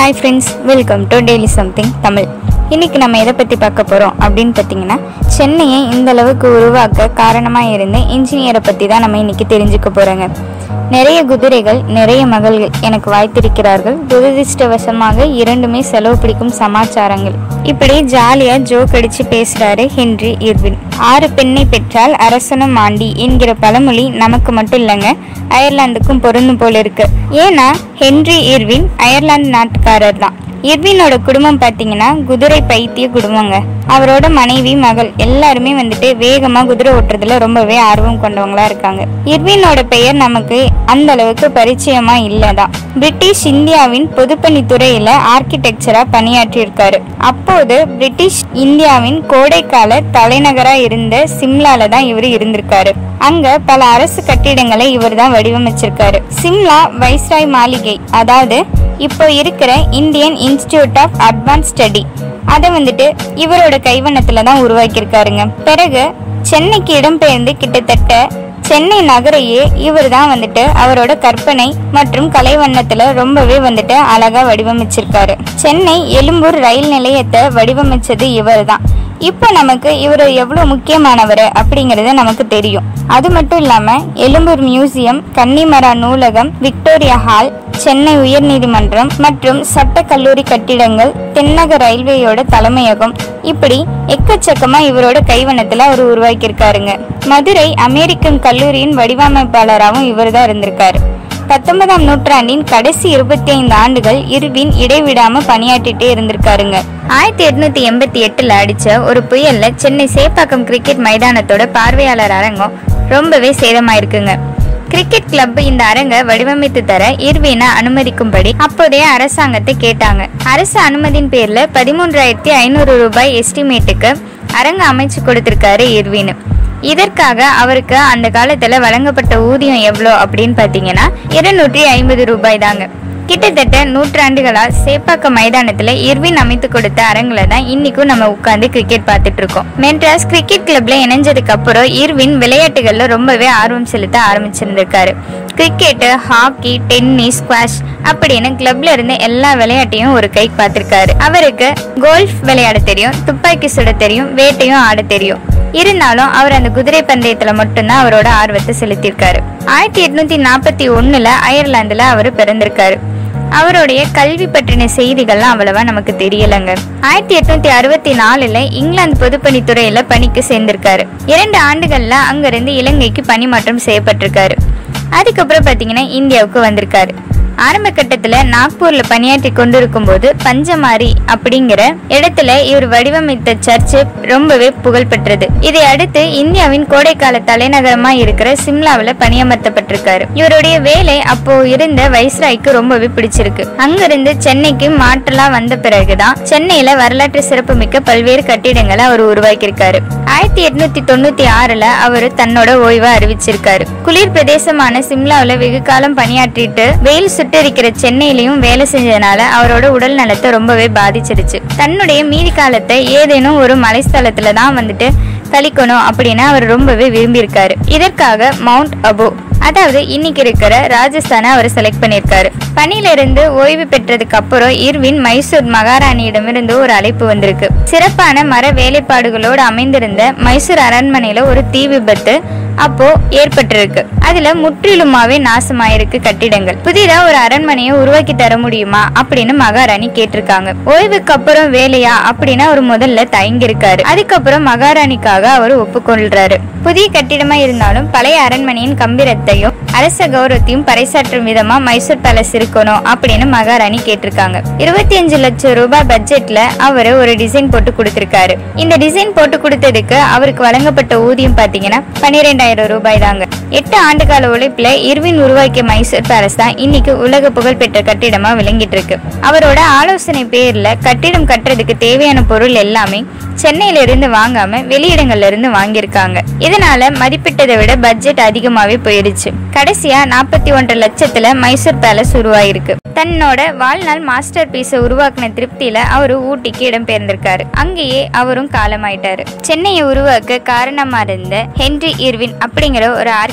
hi friends welcome to daily something Tamil இன்னைக்கு நம்ம எதை பற்றி பார்க்க போகிறோம் அப்படின்னு பார்த்தீங்கன்னா சென்னையை இந்த அளவுக்கு உருவாக்க காரணமாக இருந்த இன்ஜினியரை பற்றி தான் நம்ம இன்னைக்கு தெரிஞ்சுக்க போகிறோங்க நிறைய குதிரைகள் நிறைய மகள்கள் எனக்கு வாய்த்திருக்கிறார்கள் துரதிர்ஷ்டவசமாக இரண்டுமே செலவு பிடிக்கும் சமாச்சாரங்கள் இப்படி ஜாலியாக ஜோக் அடிச்சு பேசுறாரு ஹென்றி இர்வின் ஆறு பெண்ணை பெற்றால் அரசனும் ஆண்டி என்கிற பழமொழி நமக்கு மட்டும் இல்லைங்க அயர்லாந்துக்கும் பொருந்தும் போல இருக்கு ஏன்னா ஹென்றி இர்வின் அயர்லாந்து நாட்டுக்காரர் தான் இர்வினோட குடும்பம் பார்த்தீங்கன்னா குதிரை பைத்திய குடும்பங்க அவரோட மனைவி மகள் எல்லாருமே வந்துட்டு வேகமா குதிரை ஓட்டுறதுல ரொம்பவே ஆர்வம் கொண்டவங்களா இருக்காங்க இர்வினோட பெயர் நமக்கு அந்த அளவுக்கு பரிச்சயமா இல்லதான் பிரிட்டிஷ் இந்தியாவின் பொதுப்பணித்துறையில ஆர்கிடெக்சரா பணியாற்றியிருக்காரு அப்போது பிரிட்டிஷ் இந்தியாவின் கோடைக்கால தலைநகரா இருந்த சிம்லால தான் இவர் இருந்திருக்காரு அங்க பல அரசு கட்டிடங்களை இவர் தான் வடிவமைச்சிருக்காரு சிம்லா வைஸ்ராய் மாளிகை அதாவது இப்போ இருக்கிற Indian Institute of Advance Study அதை வந்துட்டு இவரோட கைவண்ணத்துல தான் உருவாக்கியிருக்காருங்க பிறகு சென்னைக்கு இடம்பெயர்ந்து கிட்டத்தட்ட சென்னை நகரையே இவர் தான் வந்துட்டு அவரோட கற்பனை மற்றும் கலைவண்ணத்துல ரொம்பவே வந்துட்டு அழகா வடிவமைச்சிருக்காரு சென்னை எழும்பூர் ரயில் நிலையத்தை வடிவமைச்சது இவர் தான் இப்போ நமக்கு இவர் எவ்வளோ முக்கியமானவர் அப்படிங்கிறது நமக்கு தெரியும் அது மட்டும் இல்லாமல் எழும்பூர் மியூசியம் கன்னிமரா நூலகம் விக்டோரியா ஹால் சென்னை உயர்நீதிமன்றம் மற்றும் சட்ட கல்லூரி கட்டிடங்கள் தென்னக ரயில்வேயோட தலைமையகம் இப்படி எக்கச்சக்கமா இவரோட கைவண்ணத்துல அவர் உருவாக்கியிருக்காருங்க மதுரை அமெரிக்கன் கல்லூரியின் வடிவமைப்பாளராகவும் இவர் தான் இருந்திருக்காரு பத்தொன்பதாம் நூற்றாண்டின் கடைசி இருபத்தி ஐந்து ஆண்டுகள் இருவின் இடைவிடாம பணியாற்றிட்டே இருந்திருக்காருங்க ஆயிரத்தி எட்நூத்தி எண்பத்தி எட்டுல அடிச்ச ஒரு புயல்ல சென்னை சேப்பாக்கம் கிரிக்கெட் மைதானத்தோட பார்வையாளர் அரங்கம் ரொம்பவே சேதமாயிருக்குங்க கிரிக்கெட் கிளப் இந்த அரங்க வடிவமைத்து தர இர்வினை அனுமதிக்கும்படி அப்போதைய அரசாங்கத்தை கேட்டாங்க அரசு அனுமதியின் பேர்ல பதிமூன்றாயிரத்தி ஐநூறு ரூபாய் எஸ்டிமேட்டுக்கு அரங்க அமைச்சு கொடுத்திருக்காரு இர்வின் இதற்காக அவருக்கு அந்த காலத்துல வழங்கப்பட்ட ஊதியம் எவ்வளோ அப்படின்னு பார்த்தீங்கன்னா இருநூற்றி ஐம்பது ரூபாய் தாங்க கிட்டத்தட்ட நூற்றாண்டுகளா சேப்பாக்க மைதானத்துல இர்வின் அமைத்து கொடுத்த அரங்குல தான் இன்னைக்கும் நம்ம உட்கார்ந்து கிரிக்கெட் பார்த்துட்டு இருக்கோம் மெட்ராஸ் கிரிக்கெட் கிளப்ல இணைஞ்சதுக்கு அப்புறம் இர்வின் விளையாட்டுகள்ல ரொம்பவே ஆர்வம் செலுத்த ஆரம்பிச்சிருந்திருக்காரு கிரிக்கெட்டு ஹாக்கி டென்னிஸ் ஸ்குவாஷ் அப்படின்னு கிளப்ல இருந்த எல்லா விளையாட்டையும் ஒரு கை பார்த்திருக்காரு அவருக்கு கோல்ஃப் விளையாட தெரியும் துப்பாக்கி சுட தெரியும் வேட்டையும் ஆட தெரியும் இருந்தாலும் அவர் அந்த குதிரை பந்தயத்துல மட்டும்தான் அவரோட ஆர்வத்தை செலுத்தியிருக்காரு ஆயிரத்தி எட்நூத்தி நாற்பத்தி ஒண்ணுல அயர்லாந்துல அவர் பிறந்திருக்காரு அவருடைய கல்வி பற்றின செய்திகள்லாம் அவ்வளவா நமக்கு தெரியலங்க ஆயிரத்தி எட்நூத்தி அறுபத்தி நாலுல இங்கிலாந்து பொதுப்பணித்துறையில பணிக்கு சேர்ந்திருக்காரு இரண்டு ஆண்டுகள்ல அங்கிருந்து இலங்கைக்கு பணிமாற்றம் செய்யப்பட்டிருக்காரு அதுக்கப்புறம் பாத்தீங்கன்னா இந்தியாவுக்கு வந்திருக்காரு ஆரம்ப கட்டத்துல நாக்பூர்ல பணியாற்றி கொண்டிருக்கும் போது பஞ்சமாரி அப்படிங்கிற இடத்துல இவர் வடிவமைத்த சர்ச் ரொம்பவே புகழ் பெற்றது இதை அடுத்து இந்தியாவின் கோடைக்கால தலைநகரமா இருக்கிற சிம்லாவில் பணியமர்த்தப்பட்டிருக்காரு இவருடைய வேலை அப்போ இருந்த வைஸ்ராய்க்கு ரொம்பவே பிடிச்சிருக்கு அங்கிருந்து சென்னைக்கு மாற்றலா வந்த பிறகுதான் சென்னையில வரலாற்று சிறப்புமிக்க பல்வேறு கட்டிடங்களை அவர் உருவாக்கியிருக்காரு ஆயிரத்தி எட்நூத்தி தொண்ணூத்தி ஆறுல அவர் தன்னோட ஓய்வை அறிவிச்சிருக்காரு குளிர் பிரதேசமான சிம்லாவில் வெகு காலம் பணியாற்றிட்டு வெயில் சுட்டரிக்கிற சென்னையிலையும் வேலை செஞ்சதுனால அவரோட உடல் நலத்தை ரொம்பவே பாதிச்சிருச்சு தன்னுடைய மீதி காலத்தை ஏதேனும் ஒரு மலைஸ்தலத்துல தான் வந்துட்டு கழிக்கணும் அப்படின்னு அவர் ரொம்பவே விரும்பியிருக்காரு இதற்காக மவுண்ட் அபோ அதாவது இன்னைக்கு இருக்கிற ராஜஸ்தானை அவர் செலக்ட் பண்ணியிருக்காரு பணியில இருந்து ஓய்வு பெற்றதுக்கு அப்புறம் இர்வின் மைசூர் மகாராணியிடமிருந்து ஒரு அழைப்பு வந்திருக்கு சிறப்பான மர வேலைப்பாடுகளோடு அமைந்திருந்த மைசூர் அரண்மனையில ஒரு தீ விபத்து அப்போ ஏற்பட்டிருக்கு அதுல முற்றிலுமாவே நாசமாயிருக்கு கட்டிடங்கள் புதிதா ஒரு அரண்மனையை உருவாக்கி தர முடியுமா அப்படின்னு மகாராணி கேட்டிருக்காங்க ஓய்வுக்கு அப்புறம் வேலையா அப்படின்னு அவர் முதல்ல தயங்கியிருக்காரு அதுக்கப்புறம் மகாராணிக்காக அவர் ஒப்புக்கொள்றாரு புதிய கட்டிடமா இருந்தாலும் பழைய அரண்மனையின் கம்பீரத்தையும் அரச கௌரவத்தையும் பறைசாற்றும் விதமா மைசூர் பேலஸ் இருக்கணும் அப்படின்னு மகாராணி கேட்டிருக்காங்க இருபத்தி அஞ்சு லட்சம் ரூபாய் பட்ஜெட்ல அவரு ஒரு டிசைன் போட்டு கொடுத்திருக்காரு இந்த டிசைன் போட்டு கொடுத்ததுக்கு அவருக்கு வழங்கப்பட்ட ஊதியம் பாத்தீங்கன்னா பன்னிரெண்டாயிரம் ரூபாய் தாங்க எட்டு ஆண்டுகால உழைப்புல இர்வின் உருவாக்கிய மைசூர் பேலஸ் தான் இன்னைக்கு உலக புகழ் பெற்ற கட்டிடமா விளங்கிட்டு இருக்கு அவரோட ஆலோசனை பேர்ல கட்டிடம் கட்டுறதுக்கு தேவையான பொருள் எல்லாமே சென்னையில இருந்து வாங்காம வெளியிடங்கள்ல இருந்து வாங்கியிருக்காங்க இதனால மதிப்பிட்டதை விட பட்ஜெட் அதிகமாவே போயிடுச்சு கடைசியா நாற்பத்தி ஒன்றரை லட்சத்துல மைசூர் பேலஸ் உருவாயிருக்கு தன்னோட வாழ்நாள் மாஸ்டர் பீஸை உருவாக்குன திருப்தியில அவரு ஊட்டிக்கு இடம்பெயர்ந்திருக்காரு அங்கேயே அவரும் காலமாயிட்டாரு சென்னையை உருவாக்க காரணமா இருந்த ஹென்றி இர்வின் அப்படிங்கிற ஒரு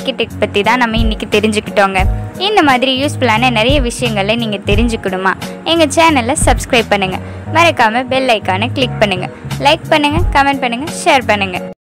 ஆர்கிடெக்ட் பற்றி தான் நம்ம இன்றைக்கி தெரிஞ்சுக்கிட்டோங்க இந்த மாதிரி யூஸ்ஃபுல்லான நிறைய விஷயங்களை நீங்கள் தெரிஞ்சுக்கணுமா எங்கள் சேனலை சப்ஸ்கிரைப் பண்ணுங்கள் மறக்காமல் பெல் ஐக்கானை கிளிக் பண்ணுங்கள் லைக் பண்ணுங்கள் கமெண்ட் பண்ணுங்கள் ஷேர் பண்ணுங்கள்